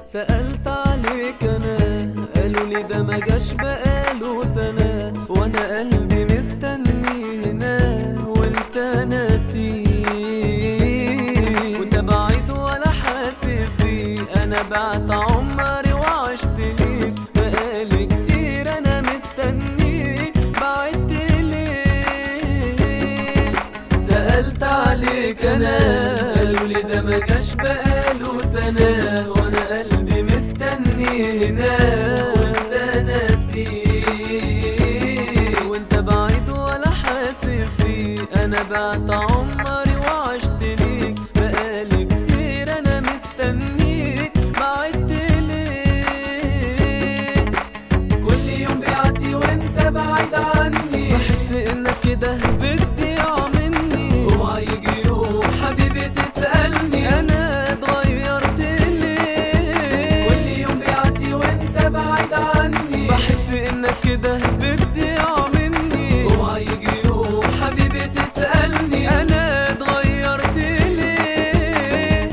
سألت عليك انا قالوا لي ده ما جاش بقاله سنة وانا قلبي مستني هنا وانت ناسي وانت بعيد ولا حاسس بيه انا بعت عمري وعشت ليك بقالي كتير انا مستنيك بعدت ليه سألت عليك انا قالوا لي ده ما جاش بقاله سنة وانا قلبي مستني هنا وانت ناسي وانت بعيد ولا حاسس بيه انا بعت عمري وعشت ليك بقالي كتير انا مستنيك بعدت ليه كل يوم بيعدي وانت بعيد عني بحس انك كده بتضيع مني اوعى يجي يوم حبيبي تسألني انا اتغيرت ليه كل يوم بيعدي وانت بعيد عني بحس انك كده بتضيع مني اوعى يجي يوم حبيبي تسألني انا اتغيرت ليه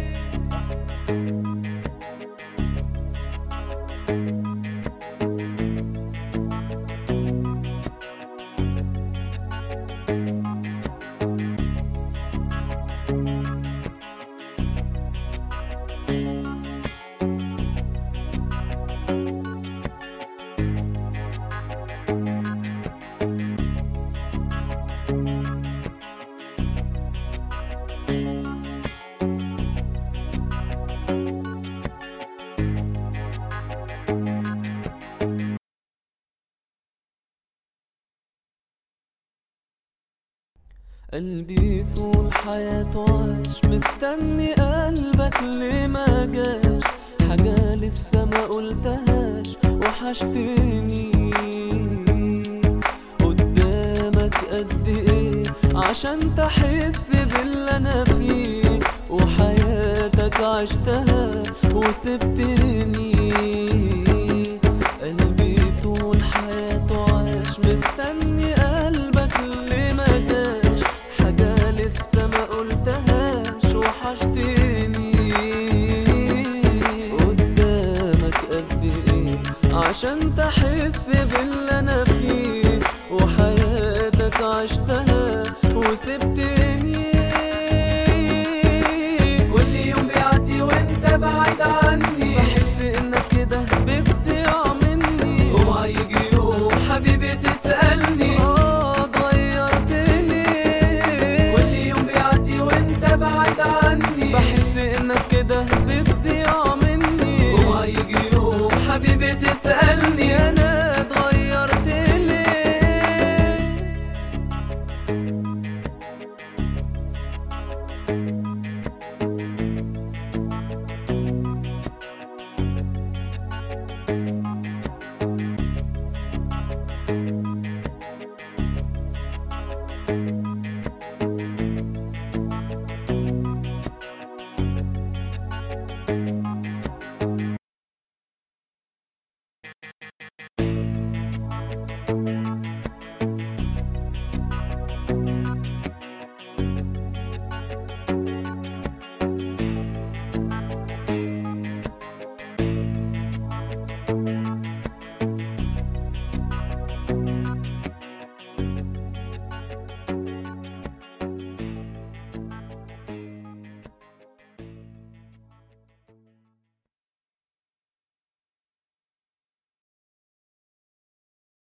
قلبي طول حياته عاش مستني قلبك ليه ما جاش حاجة لسه ما قلتهاش وحشتني قدامك قد ايه عشان تحس باللي انا فيه وحياتك عشتها وسبتني قلبي طول حياته عاش مستني قلبك اللي ما جاش حاجة لسه ما قلتهاش وحشتني قدامك قد ايه عشان تحس باللي انا فيه وحياتك عشتها وسبتني كل يوم بيعدي وانت بعيد عني بحس انك كده بتضيع مني اوعى يجي يوم حبيبي تسألني اه اتغيرت ليه كل يوم بيعدي وانت بعيد عني بحس انك كده بتضيع مني اوعى يجي يوم حبيبي تسألني انا اتغيرت ليه